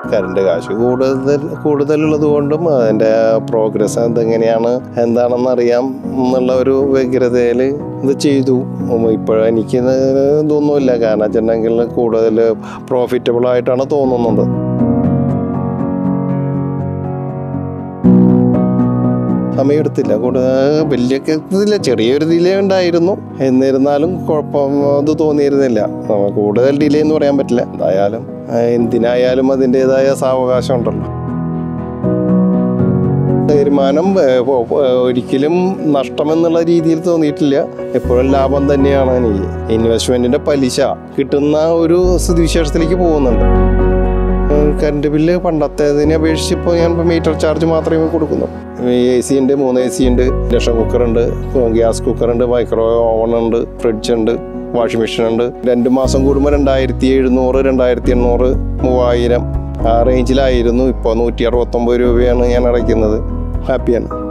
current കാശ് കൂടുതൽ കൂടുതലുള്ളത് കൊണ്ടും അതിൻ്റെ പ്രോഗ്രസ് അതെങ്ങനെയാണ് എന്താണെന്ന് അറിയാം എന്നുള്ള ഒരു വ്യഗ്രതയിൽ ഇത് ചെയ്തു ഇപ്പോഴും എനിക്ക് ഇതൊന്നുമില്ല കാരണം വെച്ചിട്ടുണ്ടെങ്കിൽ കൂടുതൽ പ്രോഫിറ്റബിൾ ആയിട്ടാണ് തോന്നുന്നത് സമയമെടുത്തില്ല കൂടുതൽ വലിയ ഇതില്ല ചെറിയൊരു ഡിലേ ഉണ്ടായിരുന്നു എന്നിരുന്നാലും കുഴപ്പം അത് തോന്നിയിരുന്നില്ല നമുക്ക് കൂടുതൽ ഡിലേ എന്ന് പറയാൻ പറ്റില്ല എന്തായാലും ആ, എന്തിനായാലും അതിൻ്റെതായ സാവകാശം ഉണ്ടല്ലോ തീരുമാനം ഏ, ഒ- ഒ- ഒരിക്കലും നഷ്ടമെന്നുള്ള രീതിയിൽ തോന്നിയിട്ടില്ല എപ്പോഴും ലാഭം തന്നെയാണ് എനിക്ക് ഇൻവെസ്റ്റ്മെന്റിന്റെ പലിശ കിട്ടുന്ന ഒരു സ്ഥിതിവിശേഷത്തിലേക്ക് പോകുന്നുണ്ട് ഏഹ് കറണ്ട് ബില്ല് പണ്ടത്തേതിനെ അപേക്ഷിച്ച് ഇപ്പോൾ ഞാൻ ഇപ്പോൾ മീറ്റർ ചാർജ് മാത്രമേ കൊടുക്കുന്നു എ സി ഉണ്ട് മൂന്ന് എ സി ഉണ്ട് ഇൻഡക്ഷൻ കുക്കറുണ്ട് ഗ്യാസ് കുക്കറുണ്ട് മൈക്രോ ഓവൺ ഉണ്ട് ഫ്രിഡ്ജ് ഉണ്ട് വാഷിംഗ് മെഷീൻ ഉണ്ട് രണ്ട് മാസം കൂടുമ്പോൾ രണ്ടായിരത്തി എഴുന്നൂറ് രണ്ടായിരത്തി എണ്ണൂറ് മൂവായിരം ആ റേഞ്ചിലായിരുന്നു ഇപ്പോൾ നൂറ്റി അറുപത്തൊമ്പത് രൂപയാണ് ഞാൻ അടയ്ക്കുന്നത് ഹാപ്പിയാണ്